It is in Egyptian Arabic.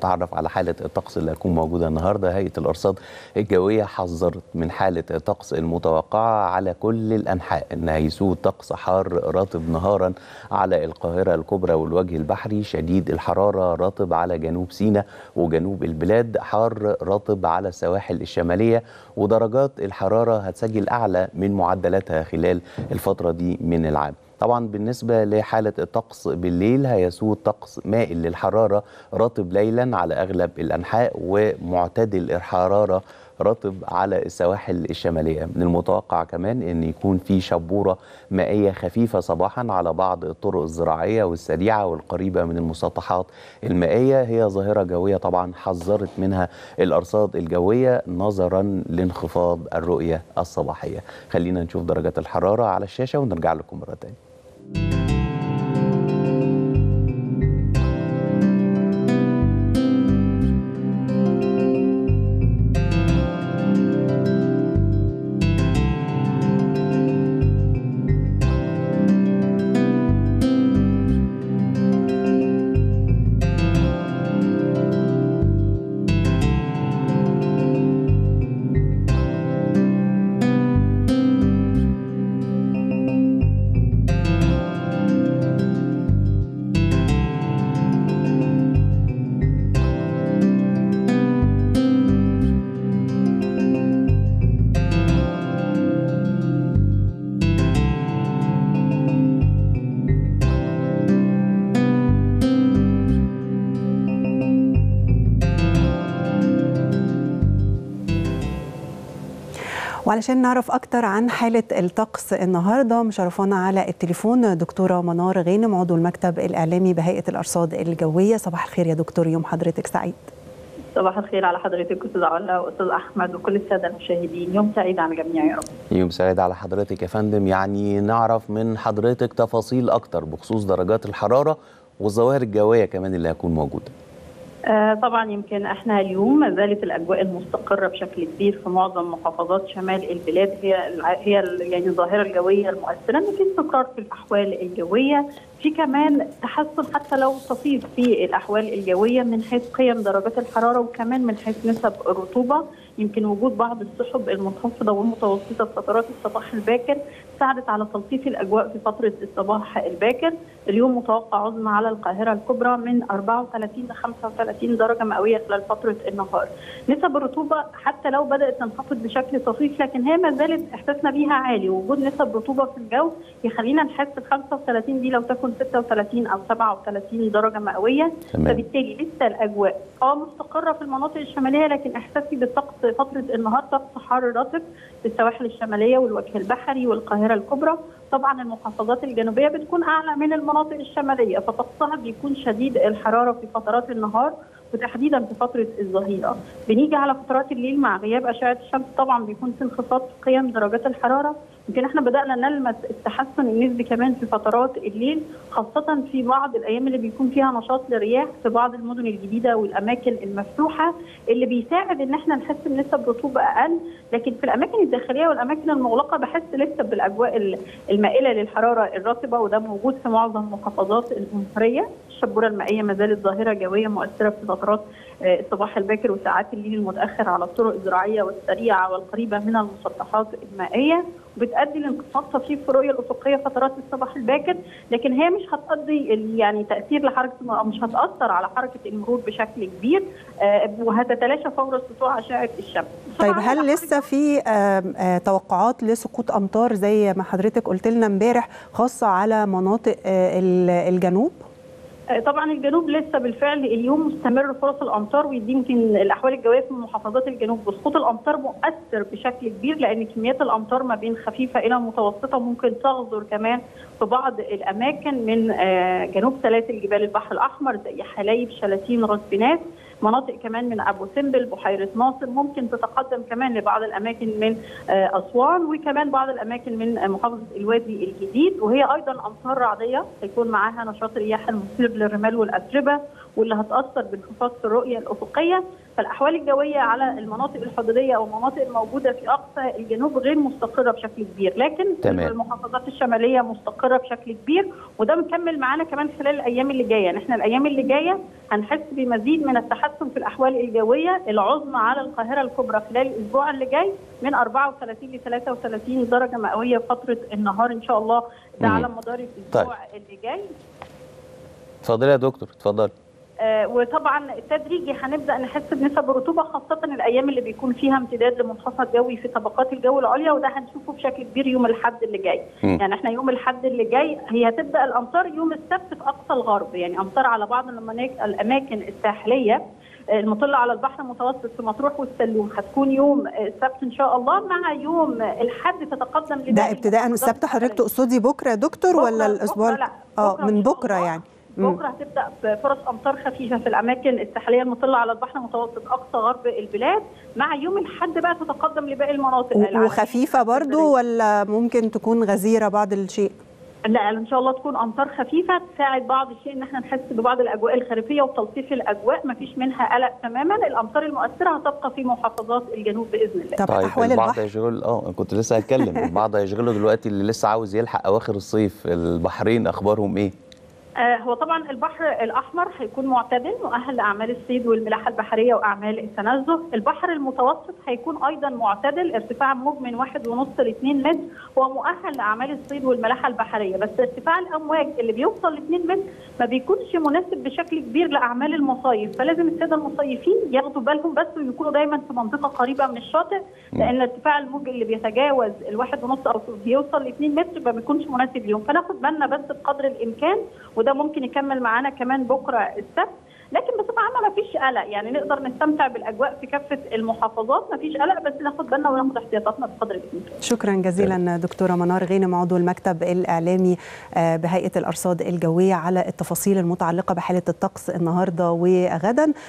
ونتعرف على حاله الطقس اللي هتكون موجوده النهارده هيئه الارصاد الجويه حذرت من حاله الطقس المتوقعه على كل الانحاء ان هيسود طقس حار رطب نهارا على القاهره الكبرى والوجه البحري شديد الحراره رطب على جنوب سيناء وجنوب البلاد حار رطب على السواحل الشماليه ودرجات الحراره هتسجل اعلى من معدلاتها خلال الفتره دي من العام طبعا بالنسبة لحالة الطقس بالليل هيسود طقس مائل للحرارة رطب ليلا على أغلب الأنحاء ومعتدل الحرارة رطب على السواحل الشمالية من المتوقع كمان أن يكون في شبورة مائية خفيفة صباحا على بعض الطرق الزراعية والسريعة والقريبة من المسطحات المائية هي ظاهرة جوية طبعا حذرت منها الأرصاد الجوية نظرا لانخفاض الرؤية الصباحية خلينا نشوف درجات الحرارة على الشاشة ونرجع لكم مرة تانية وعلشان نعرف أكتر عن حالة الطقس النهاردة مشرفانا على التليفون دكتورة منار غانم عضو المكتب الإعلامي بهيئة الأرصاد الجوية صباح الخير يا دكتور يوم حضرتك سعيد صباح الخير على حضرتك استاذ علا واستاذ احمد وكل الساده المشاهدين يوم سعيد على الجميع يا رب يوم سعيد على حضرتك يا فندم يعني نعرف من حضرتك تفاصيل اكتر بخصوص درجات الحراره والظواهر الجويه كمان اللي هتكون موجوده آه طبعا يمكن احنا اليوم ما زالت الاجواء المستقره بشكل كبير في معظم محافظات شمال البلاد هي هي يعني الظاهره الجويه المؤثره ان في استقرار في الاحوال الجويه في كمان تحسن حتى لو طفيف في الاحوال الجويه من حيث قيم درجات الحراره وكمان من حيث نسب الرطوبه يمكن وجود بعض السحب المنخفضه والمتوسطه في فترات الصباح الباكر ساعدت على تلطيف الاجواء في فتره الصباح الباكر اليوم متوقع عظمى على القاهره الكبرى من 34 ل 35 درجه مئويه خلال فتره النهار نسب الرطوبه حتى لو بدات تنخفض بشكل طفيف لكن هي ما زالت احساسنا بيها عالي وجود نسب رطوبه في الجو يخلينا نحس ب 35 دي لو تكن 36 او 37 درجه مئويه تمام. فبالتالي لسه الاجواء اه مستقره في المناطق الشماليه لكن احساسي بالطقس فتره النهار طقس حار رطب في السواحل الشماليه والوجه البحري والقاهره الكبرى طبعا المحافظات الجنوبيه بتكون اعلى من المناطق الشماليه فطقسها بيكون شديد الحراره في فترات النهار وتحديدا في فتره الظهيره. بنيجي على فترات الليل مع غياب اشعه الشمس طبعا بيكون في انخفاض في قيم درجات الحراره يمكن احنا بدانا نلمس التحسن النسبي كمان في فترات الليل خاصه في بعض الايام اللي بيكون فيها نشاط للرياح في بعض المدن الجديده والاماكن المفتوحه اللي بيساعد ان احنا نحس بنسب رطوبه اقل لكن في الاماكن الداخليه والاماكن المغلقه بحس لسه بالاجواء المائله للحراره الرطبه وده موجود في معظم المحافظات الجمهوريه الشبوره المائيه ما زالت ظاهره جويه مؤثره في فترات الصباح الباكر وساعات الليل المتاخر على الطرق الزراعيه والسريعه والقريبه من المسطحات المائيه وبتؤدي لانخفاض طفيف في الرؤيه الافقيه فترات الصباح الباكر لكن هي مش هتؤدي يعني تاثير لحركه مش هتاثر على حركه المرور بشكل كبير وهتتلاشى فور سطوع اشعه الشمس. طيب هل لسه في توقعات لسقوط امطار زي ما حضرتك قلت لنا امبارح خاصه على مناطق الجنوب؟ طبعا الجنوب لسه بالفعل اليوم مستمر فرص الامطار ودي يمكن الاحوال الجويه في محافظات الجنوب وسقوط الامطار مؤثر بشكل كبير لان كميات الامطار ما بين خفيفه الى متوسطه ممكن تغزر كمان في بعض الاماكن من جنوب سلاسل جبال البحر الاحمر زي حلايب شلاتين راس بناس مناطق كمان من ابو سمبل بحيره ناصر ممكن تتقدم كمان لبعض الاماكن من اسوان وكمان بعض الاماكن من محافظه الوادي الجديد وهي ايضا امطار رعديه هيكون معاها نشاط رياح المثير للرمال والاتربه واللي هتاثر بانخفاض في الرؤيه الافقيه فالاحوال الجويه على المناطق الحدوديه او المناطق الموجوده في اقصى الجنوب غير مستقره بشكل كبير لكن تمام. المحافظات الشماليه مستقره بشكل كبير وده مكمل معانا كمان خلال الايام اللي جايه يعني احنا الايام اللي جايه هنحس بمزيد من التحسن في الاحوال الجويه العظمى على القاهره الكبرى خلال الاسبوع اللي جاي من 34 ل 33 درجه مئويه فتره النهار ان شاء الله ده مم. على مدار الاسبوع اللي جاي اتفضلي يا دكتور اتفضلي آه، وطبعا تدريجي هنبدا نحس بنسب الرطوبه خاصه الايام اللي بيكون فيها امتداد لمنخفض جوي في طبقات الجو العليا وده هنشوفه بشكل كبير يوم الاحد اللي جاي مم. يعني احنا يوم الاحد اللي جاي هي هتبدا الامطار يوم السبت في اقصى الغرب يعني امطار على بعض المناك- الاماكن الساحليه آه، المطله على البحر المتوسط في مطروح والسلوم هتكون يوم آه، السبت ان شاء الله مع يوم آه، الحد تتقدم ده لباقي ابتداء من المحافظات السبت حضرتك الساحلية. تقصدي بكره يا دكتور بكرة- ولا الاسبوع بكرة لا اه بكرة من إن شاء بكره الله. يعني مم. بكره هتبدا فرص امطار خفيفه في الاماكن الساحليه المطله على البحر المتوسط اقصى غرب البلاد مع يوم الاحد بقى تتقدم لباقي المناطق و- العالمية. وخفيفه برضو ولا ممكن تكون غزيره بعض الشيء لا ان شاء الله تكون امطار خفيفه تساعد بعض الشيء ان احنا نحس ببعض الاجواء الخريفيه وتلطيف الاجواء ما فيش منها قلق تماما الامطار المؤثره هتبقى في محافظات الجنوب باذن الله طب طيب احوال البعض البحر يشغل اه كنت لسه هتكلم البعض هيشغله دلوقتي اللي لسه عاوز يلحق اواخر الصيف البحرين اخبارهم ايه؟ آه، هو طبعا البحر الاحمر هيكون معتدل مؤهل لاعمال الصيد والملاحه البحريه واعمال التنزه، البحر المتوسط هيكون ايضا معتدل ارتفاع موج من واحد ونص ل 2 متر ومؤهل لاعمال الصيد والملاحه البحريه، بس ارتفاع الامواج اللي بيوصل ل 2 متر ما بيكونش مناسب بشكل كبير لاعمال المصايف، فلازم الساده المصيفين ياخدوا بالهم بس ويكونوا دايما في منطقه قريبه من الشاطئ لان ارتفاع الموج اللي بيتجاوز الواحد ونص او بيوصل ل 2 متر ما بيكونش مناسب ليهم، فناخد بالنا بس بقدر الامكان وده ممكن يكمل معانا كمان بكره السبت لكن بصفه عامه ما فيش قلق يعني نقدر نستمتع بالاجواء في كافه المحافظات ما فيش قلق بس ناخد بالنا وناخد احتياطاتنا بقدر الامكان شكرا جزيلا دكتوره منار غينم عضو المكتب الاعلامي آه، بهيئه الارصاد الجويه على التفاصيل المتعلقه بحاله الطقس النهارده وغدا